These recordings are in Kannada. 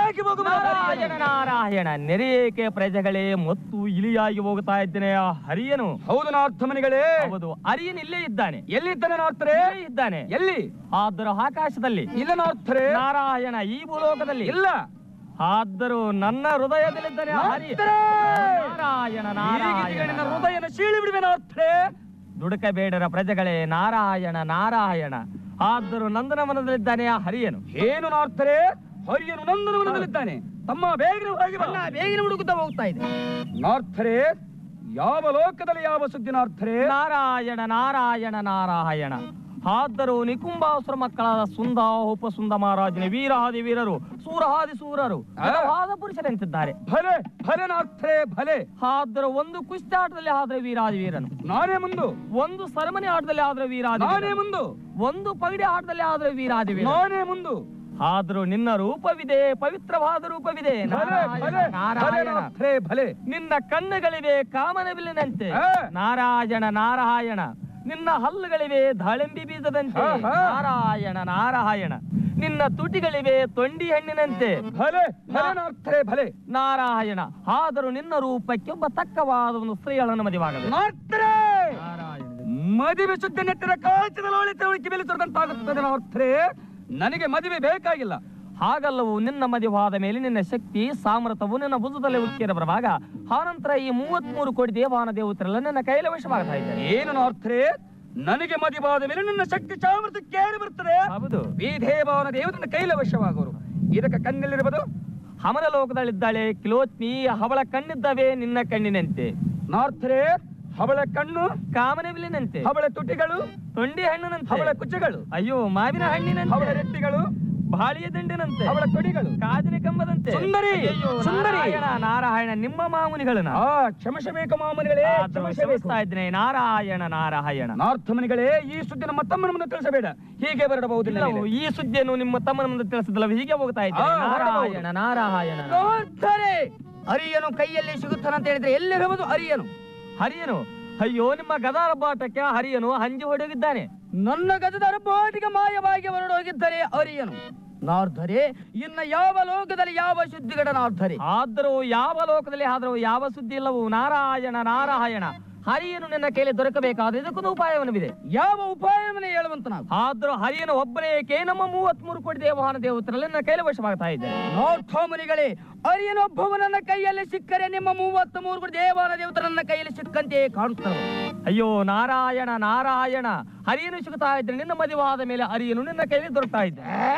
ನೆರೆಯಾಗಿ ಹೋಗುವ ನಾರಾಯಣ ನಾರಾಯಣ ನೆರೆಯೇಕೆ ಪ್ರಜೆಗಳೇ ಮತ್ತು ಇಲಿಯಾಗಿ ಹೋಗ್ತಾ ಇದ್ದೇನೆ ಆ ಹರಿಯನು ಹೌದು ನಾರ್ಥಮನಿಗಳೇ ಹೌದು ಹರಿಯನ್ ಇಲ್ಲೇ ಇದ್ದಾನೆ ಎಲ್ಲಿದ್ದಾನೆ ನಾರ್ಥರೇ ಇಲ್ಲೇ ಇದ್ದಾನೆ ಎಲ್ಲಿ ಆದರೂ ಆಕಾಶದಲ್ಲಿ ಇಲ್ಲ ನಾರ್ಥರೇ ನಾರಾಯಣ ಈ ಭೂಲೋಕದಲ್ಲಿ ಇಲ್ಲ ಆದರೂ ನನ್ನ ಹೃದಯದಲ್ಲಿದ್ದಾನೆ ಆ ಹರಿ ನಾರ್ಥರೇ! ನಾರಾಯಣ ಈಗೀಗ ನಿನ್ನ ನಾರಾಯಣ ಹೃದಯನ ಸೀಳಿ ಬಿಡುವೆ ನಾರ್ಥರೇ ದುಡುಕಬೇಡರ ಪ್ರಜೆಗಳೇ ನಾರಾಯಣ ನಾರಾಯಣ ಆದರೂ ನಂದನವನದಲ್ಲಿದ್ದಾನೆ ಆ ಹರಿಯನು ಏನು ನಾರ್ಥರೇ ಹರಿಯನು ನಂದನವನದಲ್ಲಿದ್ದಾನೆ ತಮ್ಮ ಬೇಗನೆ ಹೋಗಿ ಬಾ. ಬೇಗನೆ ಹುಡುಕುತ್ತಾ ಹೋಗ್ತಾ ಇದೆ ನಾರ್ಥರೇ ಯಾವ ಲೋಕದಲ್ಲಿ ಯಾವ ಸುದ್ದಿ ನಾರ್ಥರೇ ನಾರಾಯಣ ನಾರಾಯಣ ನಾರಾಯಣ ಆದರೂ ನಿಕುಂಬಾಸುರ ಮಕ್ಕಳಾದ ಸುಂದ ಉಪಸುಂದ ಮಹಾರಾಜನ ವೀರಾದಿ ವೀರರು ಸೂರಹಾದಿ ಸೂರರು ಬಲವಾದ ಪುರುಷರೆಂತಿದ್ದಾರೆ ಭಲೆ ಭಲೆ ನಾರ್ಥರೇ ಭಲೆ ಆದರೂ ಒಂದು ಕುಸ್ತಾಟದಲ್ಲಿ ಆದ್ರೆ ವೀರಾದಿ ವೀರನು ನಾನೇ ಮುಂದು ಒಂದು ಸರಮನಿ ಆಟದಲ್ಲಿ ಆದ್ರೆ ವೀರಾದಿ ನಾನೇ ವೀರನು. ಮುಂದು ಒಂದು ಪಗಡಿ ಆಟದಲ್ಲಿ ಆದ್ರೆ ವೀರಾದಿ ವೀರ ನಾನೇ ಮುಂದು ಆದರೂ ನಿನ್ನ ರೂಪವಿದೆ ಪವಿತ್ರವಾದ ರೂಪವಿದೆ ಭಲೆ ಭಲೆ ನಾರಾಯಣ ಭಲೆ ನಾರಾಯಣ ನಾರ್ಥರೇ ಭಲೆ ನಿನ್ನ ಕಣ್ಣುಗಳಿವೆ ಕಾಮನ ಬಿಲ್ಲಿನಂತೆ ಆ. ನಾರಾಯಣ ನಾರಾಯಣ ನಿನ್ನ ಹಲ್ಲುಗಳಿವೆ ದಾಳಿಂಬಿ ಬೀಜದಂತೆ ಆಹಾ. ನಾರಾಯಣ ನಾರಾಯಣ ನಿನ್ನ ತುಟಿಗಳಿವೆ ತೊಂಡಿ ಹಣ್ಣಿನಂತೆ ಭಲೆ ಭಲೆ ನಾರ್ಥರೇ ಭಲೆ ನಾರಾಯಣ ಆದರೂ ನಿನ್ನ ರೂಪಕ್ಕೆ ಒಬ್ಬ ತಕ್ಕವಾದ ಒಂದು ಸ್ತ್ರೀಗಳನ್ನು ಮದುವಾಗಲು ನಾರ್ಥರೇ ನಾರಾಯಣ ಮದುವೆ ಸುದ್ದಿ ನೆಟ್ಟಿನ ಕಾಚದಲ್ಲಿ ಒಳಿ ತಿಳುವಳಿಕೆ ಬೆಳೆಸುವಂತಾಗುತ್ತದೆ ನಾರ್ಥರೇ ನನಗೆ ಮದುವೆ ಬೇಕಾಗಿಲ್ಲ ಹಾಗಲ್ಲವು ನಿನ್ನ ಮದುವಾದ ಮೇಲೆ ನಿನ್ನ ಶಕ್ತಿ ಸಾಮರ್ಥ್ಯವು ನಿನ್ನ ಭುಜದಲ್ಲಿ ಉಕ್ಕೇರ ಬರುವಾಗ ಆನಂತರ ಈ ಮೂವತ್ಮೂರು ಕೋಟಿ ದೇವಾನ ದೇವತೆಲ್ಲ ನಿನ್ನ ಕೈಲ ವಶವಾಗ್ತಾ ಇದ್ದಾರೆ ಏನು ನಾರ್ಥರೇ ನನಗೆ ಮದುವಾದ ಮೇಲೆ ನನ್ನ ಶಕ್ತಿ ಸಾಮರ್ಥ್ಯ ಕೇಳಿ ಬರ್ತದೆ ಹೌದು ವಿಧೇಯಭಾವನ ದೇವತನ ಕೈಲ ವಶವಾಗೋರು ಇದಕ್ಕೆ ಕಣ್ಣಲ್ಲಿರಬಹುದು ಹಮನ ಲೋಕದಲ್ಲಿದ್ದಾಳೆ ಕಿಲೋತ್ನಿ ಅವಳ ಕಣ್ಣಿದ್ದವೆ ನಿನ್ನ ಕಣ್ಣಿನಂತೆ ನಾರ್ಥರೇ ಅವಳ ಕಣ್ಣು ಕಾಮನ ಬಿಲ್ಲಿನಂತೆ ಅವಳ ತುಟಿಗಳು ತೊಂಡಿ ಹಣ್ಣಿನಂತೆ ಅವಳ ಕುಚ್ಚಗಳು ಅಯ್ಯೋ ಮಾವಿನ ಅವಳ ಹಣ್ಣಿನಂತೆ ರೆಟ್ಟಿಗಳು ಬಾಳಿಯ ದಂಡಿನಂತೆ ಅವಳ ತೊಡಿಗಳು ಕಾಜಿನ ಕಂಬದಂತೆ ಸುಂದರಿ, ಅಯ್ಯೋ, ಸುಂದರಿ. ನಾರಾಯಣ ನಾರಾಯಣ ನಿಮ್ಮ ಮಾಮುನಿಗಳನ್ನ ಆ ಕ್ಷಮಿಸಬೇಕು ಮಾಮನಿಗಳೇ ಆದರೂ ಕ್ಷಮಿಸಬೇಕು ಕ್ಷಮಿಸ್ತಾ ಇದ್ದೇನೆ ನಾರಾಯಣ ನಾರಾಯಣ ನಾರ್ಥಮನಿಗಳೇ ಈ ಸುದ್ದಿ ನಮ್ಮ ತಮ್ಮನ ಮುಂದೆ ತಿಳಿಸಬೇಡ ಹೀಗೆ ಬರಬಹುದಿಲ್ಲ ಇಲ್ಲವೋ, ಈ ಸುದ್ದಿಯನ್ನು ನಿಮ್ಮ ತಮ್ಮನ ಮುಂದೆ ತಿಳಿಸಿದಲ್ಲ ಹೀಗೆ ಹೋಗ್ತಾ ಇದ್ದೇನೆ ಆ, ಹೊರಡಬಹುದು. ನಾರಾಯಣ ನಾರಾಯಣ ನೋಡ್ತಾರೆ ಅರಿಯನು ಕೈಯಲ್ಲಿ ಸಿಗುತ್ತಾನಂತ ಹೇಳಿದ್ರೆ ಎಲ್ಲಿರಬಹುದು ಅರಿಯನು ಹರಿಯನು ಅಯ್ಯೋ ನಿಮ್ಮ ಗದಾರ ಬಾಟಕ್ಕೆ ಹರಿಯನು ಹಂಜಿ ಹೊಡೆಯೋಗಿದ್ದಾನೆ ನನ್ನ ಗಜದ ಅರಬೋಟಿಗೆ ಮಾಯವಾಗಿ ಹೊರಡೋಗಿದ್ದರೆ ಅರಿಯನು ನಾರ್ಧರೆ ಇನ್ನ ಯಾವ ಲೋಕದಲ್ಲಿ ಯಾವ ಶುದ್ಧಿಗಡ ನಾರ್ಧರೆ ಆದರೂ ಯಾವ ಲೋಕದಲ್ಲಿ ಆದರೂ ಯಾವ ಸುದ್ದಿ ಇಲ್ಲವೂ ನಾರಾಯಣ ನಾರಾಯಣ ಹರಿಯನು ನಿನ್ನ ಕೈಲಿ ದೊರಕಬೇಕಾದ್ರೆ ಇದಕ್ಕೊಂದು ಉಪಾಯವನ್ನಿದೆ ಯಾವ ಉಪಾಯವನ್ನೇ ಹೇಳುವಂತ ನಾವು ಆದರೂ ಹರಿಯನು ಒಬ್ಬನೇ ಏಕೆ ನಮ್ಮ ಮೂವತ್ಮೂರು ಕೋಟಿ ದೇವಹಾನ ದೇವತರಲ್ಲಿ ನನ್ನ ಕೈಲಿ ವಶವಾಗ್ತಾ ಇದ್ದಾರೆ ನೋರ್ಥೋಮನಿಗಳೇ ಅರಿಯನೊಬ್ಬವ ನನ್ನ ಕೈಯಲ್ಲಿ ಸಿಕ್ಕರೆ ನಿಮ್ಮ ಮೂವತ್ತ ಮೂರು ದೇವಾನ ದೇವತರ ನನ್ನ ಕೈಯಲ್ಲಿ ಸಿಕ್ಕಂತೆಯೇ ಕಾಣುತ್ತವೆ ಅಯ್ಯೋ ನಾರಾಯಣ ನಾರಾಯಣ ಹರಿಯನು ಸಿಗುತ್ತಾ ಇದ್ರೆ ನಿನ್ನ ಮದುವಾದ ಮೇಲೆ ಹರಿಯನು ನಿನ್ನ ಕೈಲಿ ದೊರಕ್ತಾ ಇದ್ದ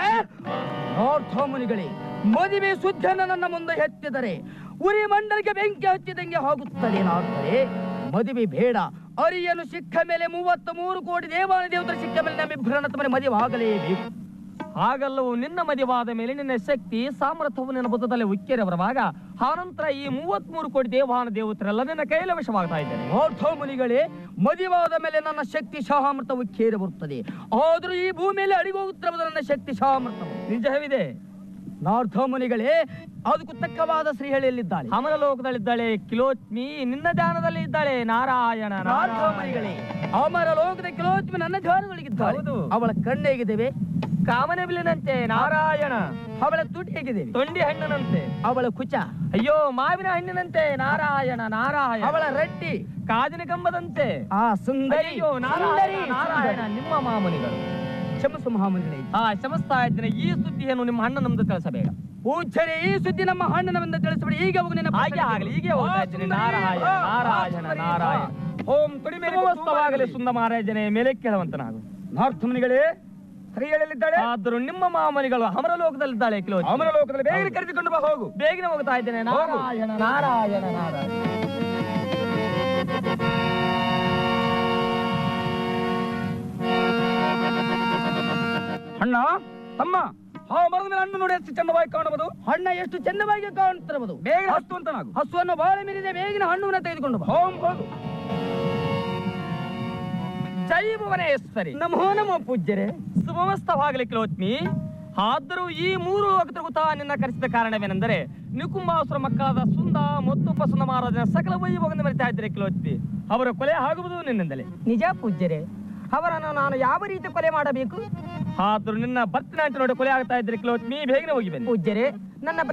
ನೋರ್ಥೋಮನಿಗಳೇ ಮದುವೆ ಸುದ್ದಿಯನ್ನು ನನ್ನ ಮುಂದೆ ಎತ್ತಿದರೆ ಉರಿ ಮಂಡಲಕ್ಕೆ ಬೆಂಕಿ ಹಚ್ಚಿದಂಗೆ ಹೋಗುತ್ತದೆ ನಾರ್ಧರೆ ಮದುವೆ ಬೇಡ ಅರಿಯನು ಸಿಕ್ಕ ಮೇಲೆ ಮೂವತ್ತ ಮೂರು ಕೋಟಿ ದೇವಾನ ದೇವತರ ಸಿಕ್ಕ ಮೇಲೆ ನಮ್ಮಿಬ್ಬರನ್ನ ತಮ್ಮನೆ ಮದುವೆ ಆಗಲೇಬೇಕು ಹಾಗಲ್ಲವೂ ನಿನ್ನ ಮದುವಾದ ಮೇಲೆ ನಿನ್ನ ಶಕ್ತಿ ಸಾಮರ್ಥ್ಯವು ನಿನ್ನ ಬುದ್ಧದಲ್ಲಿ ಉಕ್ಕೇರಿ ಬರುವಾಗ ಆನಂತರ ಈ ಮೂವತ್ಮೂರು ಕೋಟಿ ದೇವಾನ ದೇವತರೆಲ್ಲ ನಿನ್ನ ಕೈಲಿ ವಶವಾಗ್ತಾ ಇದ್ದಾರೆ ನೋರ್ಥೋ ಮುನಿಗಳೇ ಮದುವಾದ ಮೇಲೆ ನನ್ನ ಶಕ್ತಿ ಸಾಮರ್ಥ್ಯವು ಕೇರಿ ಬರುತ್ತದೆ ಆದರೂ ಈ ಭೂಮಿಯಲ್ಲಿ ಅಡಿಗೋಗುತ್ತಿರುವುದು ನನ್ನ ಶಕ್ತಿ ಸಾಮರ್ಥ್ಯವು ನಿಜವಿದೆ ನಾರ್ಥೋ ಮುನಿಗಳೇ ಅದಕ್ಕೂ ತಕ್ಕವಾದ ಶ್ರೀಹಳಿಯಲ್ಲಿದ್ದಾಳೆ ಅಮರ ಲೋಕದಲ್ಲಿದ್ದಾಳೆ ಕಿಲೋತ್ಮಿ ನಿನ್ನ ಧ್ಯಾನದಲ್ಲಿ ಇದ್ದಾಳೆ ನಾರಾಯಣ ನಾರ್ಥೋ ಮುನಿಗಳೇ ಅಮರ ಲೋಕದ ಕೆಲವೊಮ್ಮೆ ನನ್ನ ಧ್ಯಾನದೊಳಗಿದ್ದಾಳೆ ಹೌದು. ಅವಳ ಕಣ್ಣು ಹೇಗಿದ್ದೇವೆ ಕಾಮನೆ ಬಿಲ್ಲಿನಂತೆ ನಾರಾಯಣ ಅವಳ ತುಟಿ ಹೇಗಿದ್ದೇವೆ ತೊಂಡಿ ಹಣ್ಣಿನಂತೆ ಅವಳ ಕುಚ ಅಯ್ಯೋ ಮಾವಿನ ಹಣ್ಣಿನಂತೆ ನಾರಾಯಣ ನಾರಾಯಣ ಅವಳ ರಟ್ಟಿ ಕಾಜಿನ ಕಂಬದಂತೆ ಆ ಸುಂದರಿ ಅಯ್ಯೋ ನಾರಾಯಣ ಸುಂದರಿ, ನಾರಾಯಣ ಸುಂದರಿ. ನಿಮ್ಮ ಮಾಮುನಿಗಳು ಕ್ಷಮಿಸು ಮಹಾಮುನಿಗಳೇ ಆ ಕ್ಷಮಿಸ್ತಾ ಇದ್ದೇನೆ ಈ ಸುದ್ದಿಯನ್ನು ನಿಮ್ಮ ಅಣ್ಣ ನಮ್ದು ತಿಳಿಸಬೇಡ ಪೂಜ್ಯರೇ ಈ ಸುದ್ದಿ ನಮ್ಮ ಹಣ್ಣನವೆಂದು ತಿಳಿಸಬೇಡಿ ಈಗ ಹೋಗಿ ನಿನ್ನ ಹಾಗೆ ಆಗಲಿ ಹೀಗೆ ಹೋಗ್ತಾ ಇದ್ದೇನೆ ನಾರಾಯಣ ನಾರಾಯಣ ನಾರಾಯಣ ಓಂ ತುಡಿ ಮೇಲೆ ಸಮಸ್ತವಾಗಲಿ ಸುಂದ ಮಹಾರಾಜನೇ ಮೇಲೆ ಕೇಳುವಂತನಾಗು ನಾರ್ಥಮನಿಗಳೇ ಸ್ತ್ರೀಯಲ್ಲಿದ್ದಾಳೆ ಆದರೂ ನಿಮ್ಮ ಮಾಮನಿಗಳು ಅಮರ ಲೋಕದಲ್ಲಿದ್ದಾಳೆ ಕಿಲೋ ಅಮರ ಲೋಕದಲ್ಲಿ ಬೇಗನೆ ಕರೆದುಕೊಂಡು ಬಾ ಹೋಗು ಬೇಗನೆ ಹೋಗ್ತಾ ಇದ್ದೇನೆ ನಾರಾಯಣ ನಾರಾಯಣ ನಾರಾಯಣ ಅಣ್ಣ ತಮ್ಮ ಆ ಮರದ ಮೇಲೆ ಹಣ್ಣು ನೋಡಿ ಎಷ್ಟು ಚಂದವಾಗಿ ಕಾಣಬಹುದು ಹಣ್ಣ ಎಷ್ಟು ಚಂದವಾಗಿ ಕಾಣುತ್ತಿರಬಹುದು ಬೇಗನೆ ಹಸ್ತು ಅಂತ ನಾವು ಹಸುವನ್ನು ಬಾಳೆ ಮೀರಿದೆ ಬೇಗಿನ ಹಣ್ಣುವನ್ನು ತೆಗೆದುಕೊಂಡು ಬಾ ಹೋಮ್ ಹೋಗು ಜೈ ಭುವನೇಶ್ವರಿ ನಮೋ ನಮೋ ಪೂಜ್ಯರೇ ಸುಮಸ್ತವಾಗಲಿ ಕಿಲೋತ್ಮಿ ಆದರೂ ಈ ಮೂರು ಅಗತೃಗುತ ನಿನ್ನ ಕರೆಸಿದ ಕಾರಣವೇನೆಂದರೆ ನಿಕುಂಬಾಸುರ ಮಕ್ಕಳಾದ ಸುಂದ ಮತ್ತು ಉಪಸುಂದ ಮಹಾರಾಜನ ಸಕಲ ವೈಭವವನ್ನು ಮರಿತಾ ಇದ್ದಾರೆ ಕಿಲೋತ್ಮಿ ಅವರ ಕೊಲೆ ಆಗುವುದು ನಿನ್ನಿಂದಲೇ ನಿಜ ಪೂಜ್ಯರೇ ಅವರನ್ನು ನಾನು ಯಾವ ರೀತಿ ಕೊಲೆ ಮಾಡಬೇಕು ಆದರೂ ನಿನ್ನ ಭರ್ತಿನಾಂಟಿ ನೋಡಿ ಕೊಲೆ ಆಗ್ತಾ ಇದ್ರೆ ಕಿಲೋತ್ಮಿ ಬೇಗನೆ ಹೋಗಿ ಬನ್ನಿ ಪೂಜ್ಯರೇ ನನ್ನ